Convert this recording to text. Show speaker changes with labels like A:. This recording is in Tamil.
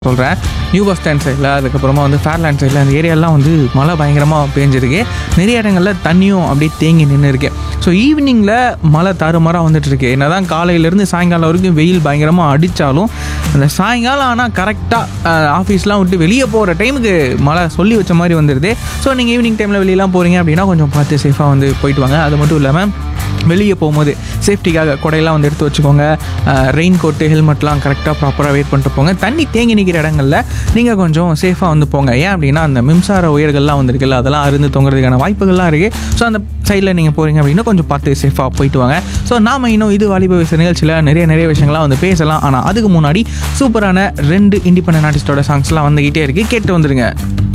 A: சொல்கிறேன் நியூ பஸ் ஸ்டாண்ட் சைடில் அதுக்கப்புறமா வந்து ஃபேர்லேண்ட் சைடில் அந்த ஏரியாலாம் வந்து மழை பயங்கரமாக பேஞ்சிருக்கு நிறைய இடங்களில் தண்ணியும் அப்படியே தேங்கி நின்று இருக்கு ஸோ ஈவினிங்கில் மழை தாறுமாறாக வந்துட்டு இருக்கு என்னதான் காலையிலேருந்து சாயங்காலம் வரைக்கும் வெயில் பயங்கரமாக அடித்தாலும் அந்த சாயங்காலம் ஆனால் கரெக்டாக ஆஃபீஸ்லாம் விட்டு வெளியே போகிற டைமுக்கு மழை சொல்லி வச்ச மாதிரி வந்துடுது ஸோ நீங்கள் ஈவினிங் டைமில் வெளியெல்லாம் போகிறீங்க அப்படின்னா கொஞ்சம் பார்த்து சேஃபாக வந்து போயிட்டு வாங்க அது மட்டும் இல்லாமல் வெளியே போகும்போது சேஃப்டிக்காக கொடையெல்லாம் வந்து எடுத்து வச்சுக்கோங்க ரெயின் கோட்டு ஹெல்மெட்லாம் கரெக்டாக ப்ராப்பராக வெயிட் பண்ணிட்டு போங்க தண்ணி தேங்கி நிற்கிற இடங்களில் நீங்கள் கொஞ்சம் சேஃபாக வந்து போங்க ஏன் அப்படின்னா அந்த மின்சார உயர்கள்லாம் வந்திருக்குல்ல அதெல்லாம் அருந்து தொங்குறதுக்கான வாய்ப்புகள்லாம் இருக்குது ஸோ அந்த சைடில் நீங்கள் போகிறீங்க அப்படின்னா கொஞ்சம் பார்த்து சேஃபாக போயிட்டு வாங்க ஸோ நாம இன்னும் இது வாலிப வயசு நிகழ்ச்சியில் நிறைய நிறைய விஷயங்கள்லாம் வந்து பேசலாம் ஆனால் அதுக்கு முன்னாடி சூப்பரான ரெண்டு இண்டிபெண்டன்ட் ஆர்டிஸ்டோட சாங்ஸ்லாம் வந்துக்கிட்டே இருக்குது கேட்டு வந்துருங்க